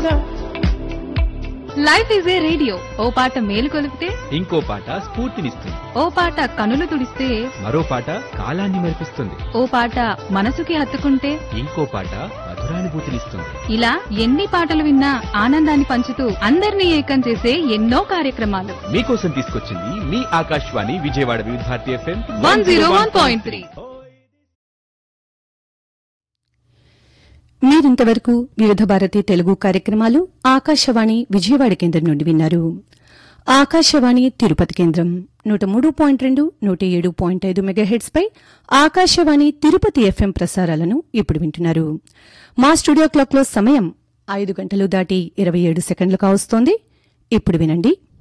ఆనందం life is a radio ఓ పాట మేలు కొలిపితే ఇంకో పాట స్ఫూర్తినిస్తుంది ఓ పాట కనులు తుడిస్తే మరో పాట కాలాన్ని మరిపిస్తుంది ఓ పాట మనసుకి హత్తుకుంటే ఇంకో పాట మధురానుభూతినిస్తుంది ఇలా ఎన్ని పాటలు విన్నా ఆనందాన్ని పంచుతూ అందరినీ ఏకం చేసే ఎన్నో కార్యక్రమాలు మీకోసం తీసుకొచ్చింది మీ Akashvani Vijayawada Vividha Bharati FM one zero one point three మీరింతవరకు వివిధ భారతి తెలుగు కార్యక్రమాలు ఆకాశవాణి విజయవాడ కేంద్రం నుండి విన్నారు ఆకాశవాణి తిరుపతి కేంద్రం నూట మూడు పాయింట్ రెండు నూట ఏడు పాయింట్ ఐదు మెగాహెడ్స్ పై ఆకాశవాణి తిరుపతి ఎఫ్ఎం ప్రసారాలను ఇప్పుడు వింటున్నారు మా స్టూడియో క్లాక్లో సమయం ఐదు గంటలు దాటి ఇరవై ఏడు సెకండ్లు కావస్తోంది ఇప్పుడు వినండి